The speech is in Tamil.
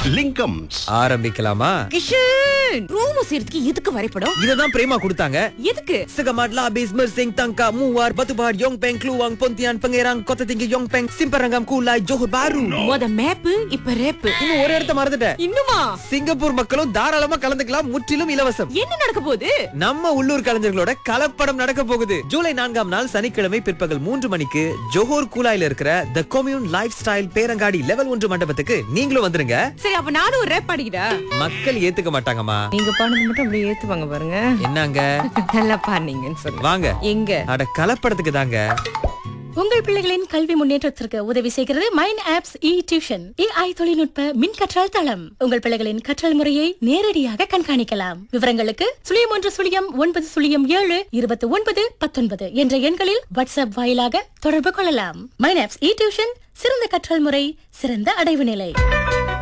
லிங்கம்ஸ் ஆரம்பிக்கலாமா கிஷன் ரூம் செய்யறதுக்கு எதுக்கு வரைபடம் இததான் பிரேமா கொடுத்தாங்க எதுக்கு Segamat Labis Mersing Tangkak Muar Batu Pahat Yong Peng Kluang Pontian Pengerang Kota Tinggi Yong Peng Simpang Renggam Kulai Johor Bahru மொத மேப்பு இப்ப ரேப்பு இன்னும் ஒரு இடத்த மறந்துட்டேன் இன்னுமா சிங்கப்பூர் மக்களும் தாராளமா கலந்துக்கலாம் முற்றிலும் இலவசம் என்ன நடக்க போகுது நம்ம உள்ளூர் கலைஞர்களோட கலப்படம் நடக்க போகுது ஜூலை நான்காம் நாள் சனிக்கிழமை பிற்பகல் மூன்று மணிக்கு ஜோஹர் கூலாயில இருக்கிற த கொம்யூன் லைஃப் ஸ்டைல் பேரங்காடி லெவல் ஒன்று மண்டபத்துக்கு நீங்களும் வந்துருங்க சரி அப்ப நானும் ஒரு ரேப் பாடிக்கிறா மக்கள் ஏத்துக்க மாட்டாங்கம்மா நீங்க பாடுறது மட்டும் அப்படியே ஏத்துவாங்க பாருங்க என்னங்க நல்லா பாடுனீங்கன்னு சொல்லுங்க வாங்க எங்க அட கலப்படத்துக்கு தாங்க உங்கள் பிள்ளைகளின் கல்வி முன்னேற்றத்திற்கு உதவி செய்கிறது mine apps e tuition AI தொழில்நுட்ப மின் கற்றல் தளம் உங்கள் பிள்ளைகளின் கற்றல் முறையை நேரடியாக கண்காணிக்கலாம் விவரங்களுக்கு சுழியம் ஒன்று சுழியம் ஒன்பது சுழியம் ஏழு இருபத்தி ஒன்பது பத்தொன்பது என்ற எண்களில் வாட்ஸ்அப் வாயிலாக தொடர்பு கொள்ளலாம் மைன் ஆப்ஸ் இ டியூஷன் சிறந்த கற்றல் முறை சிறந்த அடைவு நிலை